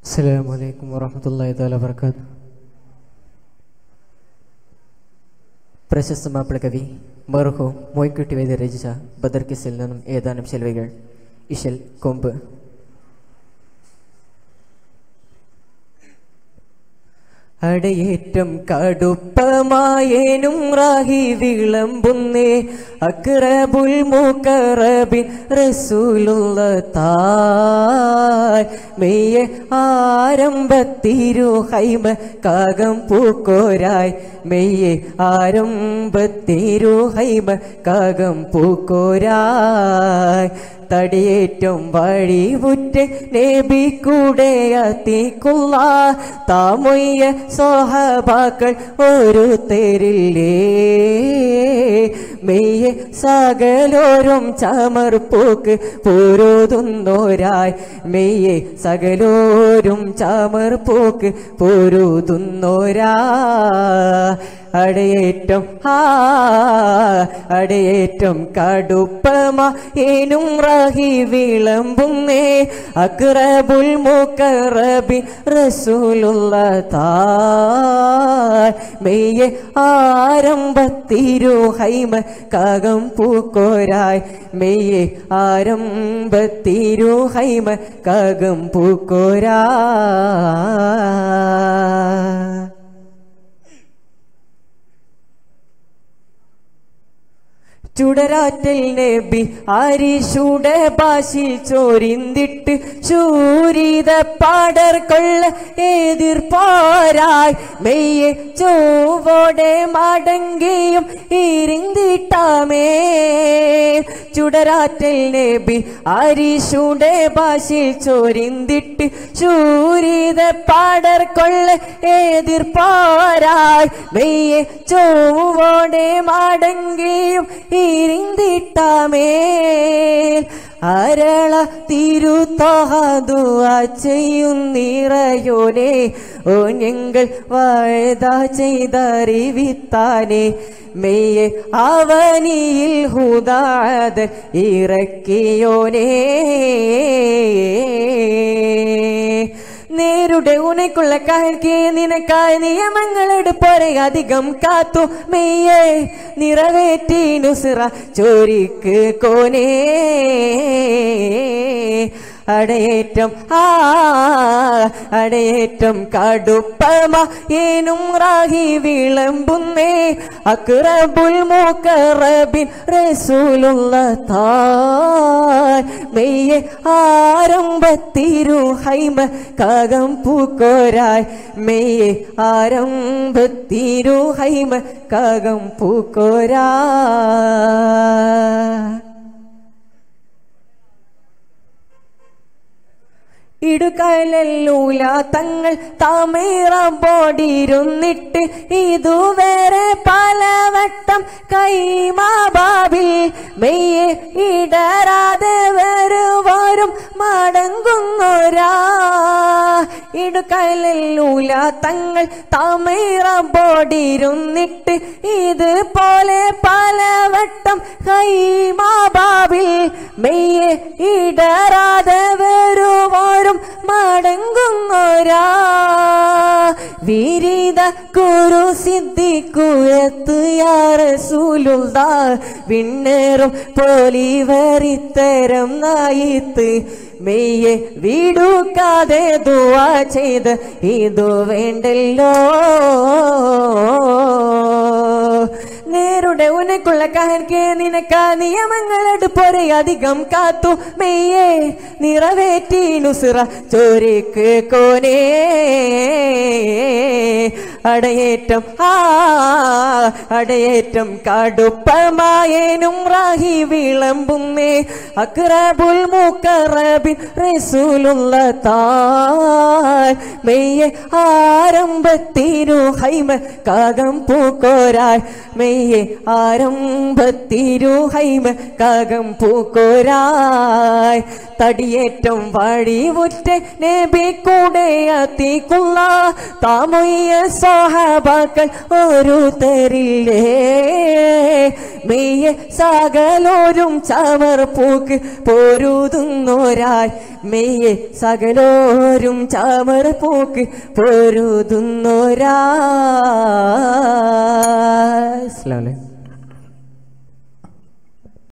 അസ്സലാമു അലൈക്കും വറഹ്മത്തുള്ളാഹി തആല വബറകാത്ത് പ്രശസ്ത മാപ്പിള കവി മർഹൂം മോയ്ക്കുട്ടി വൈദ്യ രചിച്ച ബദർ കിസിൽ നിന്നും ഏതാനും ശെൽവികൾ ഇശൽ കൊമ്പ് അടയേറ്റം കടുപ്പമായേനും റാഹി വിളമ്പുന്നേ അക്രബുൽ മുക്കറബിൻ റസൂലുള്ള തായ് മെയ്യെ ആരംഭത്തിരു ഹൈമ കാകം പൂക്കോരായ് മെയ്യെ ആരംഭത്തിരു ഹൈമ കാകം പൂക്കോരായ് തടിയേറ്റം വഴിവുറ്റ് നബി കൂടെ അത്തിക്കുള്ള താമൊയ്യ സോഹബാക്കൾ ഒരു തെരില്ലേ മെയ്യെ സകലോരും ചമർപ്പൂക്ക് പൊരുതുന്നോരായ് മെയ്യെ സകലോരും ചമർപ്പൂക്ക് പൊരുതുന്നോരാ അടയേറ്റം ആ അടയേറ്റം കടുപ്പമാ ഏനും റാഹി വിളമ്പുന്നേ അക്രബുൽ മുക്കറബി റസൂലുള്ള തായ് മെയ്യെ ആരംഭത്തിരു ഹൈമ കാകം പൂക്കോരായ് മെയ്യെ ആരംഭത്തിരു ഹൈമ കാകം പൂക്കോരാ ചുടരാറ്റൽ നബി ആരിശുടെ ഭാഷിൽ ചോരിന്തിട്ട് ശൂരിത പാടർ കൊള്ള എതിർപ്പാരായി മെയ്യെ ചൊവ്വോടെ മടങ്ങിയും ഇരിന്തിട്ടാമേ ചുടരാറ്റൽ നബി ആരിശുടെ ഭാഷിൽ ചോരിന്തിട്ട് ശൂരിത പാടർ കൊള്ള എതിർപ്പാരായി മെയ്യെ ചൊവ്വോടെ മടങ്ങിയും ഇരിന്തിട്ടാമേൽ അരള തിരുത്താതുവ ചെയ്യുന്നിറയോനെ ഓ ഞങ്ങൾ വാഴ്ത ചെയ്തറിവിത്താനെ മെയ്യെ അവനിയിൽ ഹുദാദൻ ഇറക്കിയോനേ നേരുടെ ഉനക്കുള്ള കാൽക്ക് നിനക്കായി നിയമങ്ങൾ എടുപ്പോരെ അധികം കാത്തു മെയ്യെ നിറവേറ്റി നുസിറ ചോരിക്ക് കോനേ അടയേറ്റം ആ അടയേറ്റം കടുപ്പമ ഏനും റാഹി വിളമ്പുന്നേ അക്രബുൽ മുക്കറബിൻ റസൂലുള്ള തായ് മെയ്യെ ആരംഭത്തിരു ഹൈമ കാകം പൂക്കോരായ് മെയ്യെ ആരംഭത്തിരു ഹൈമ കാകം പൂക്കോരാ ഇടുകലല്ലൂല തങ്ങൾ തമേറമ്പോടിരുന്നിട്ട് ഇതുവരെ പലവട്ടം കൈമാബാബിൽ മെയ്യെ ഇടരാതെ വരുവാരും മടങ്ങുന്നൊരാ ഇടുകലല്ലൂല തങ്ങൾ തമേറമ്പോടിരുന്നിട്ട് ഇതുപോലെ പലവട്ടം കൈമാബാബിൽ മെയ്യെ ഇടരാതെ വരുവാരും മടങ്ങുന്നൊരാ വിരീത കുരു സിദ്ധിക്കുഴത്ത് യാറസൂലുള്ള വിണ്ണേറും പോലിവരിത്തരം നായിത്ത് മെയ്യെ വിടുക്കാതെ ദുവാ ചെയ്ത് ഇതു വേണ്ടല്ലോ നേരുടെ ഉനക്കുള്ള കാർക്ക് നിനക്ക നിയമങ്ങൾ എടുപ്പോരെ അധികം കാത്തു മെയ്യെ നിറവേറ്റി നുസിറ ചോരിക്ക് കോനേ അടയേറ്റം ആ അടയേറ്റം കടുപ്പമായേനും റാഹി വിളമ്പുന്നേ അക്രബുൽ മുക്കറബിൻ റസൂലുള്ള തായ് മെയ്യെ ആരംഭത്തിരു ഹൈമ കാകം പൂക്കോരായ് മെയ്യെ മെയ്യെ ആരംഭത്തിരുഹൈമ കകം പൂക്കോരായ് തടിയേറ്റം വഴിവുറ്റ നബി കൂടെ അത്തിക്കുള്ള താമൊയ്യ സഹബാക്കൾ ഒരു തരില്ലേ മെയ്യെ സകലോരും ചമർ പൂക്ക് പോരുതുന്നോരായ് മെയ്യെ സകലോരും ചമർ പൂക്ക് പോരുതുന്നോരാ അസ്സലാമു അലൈക്കും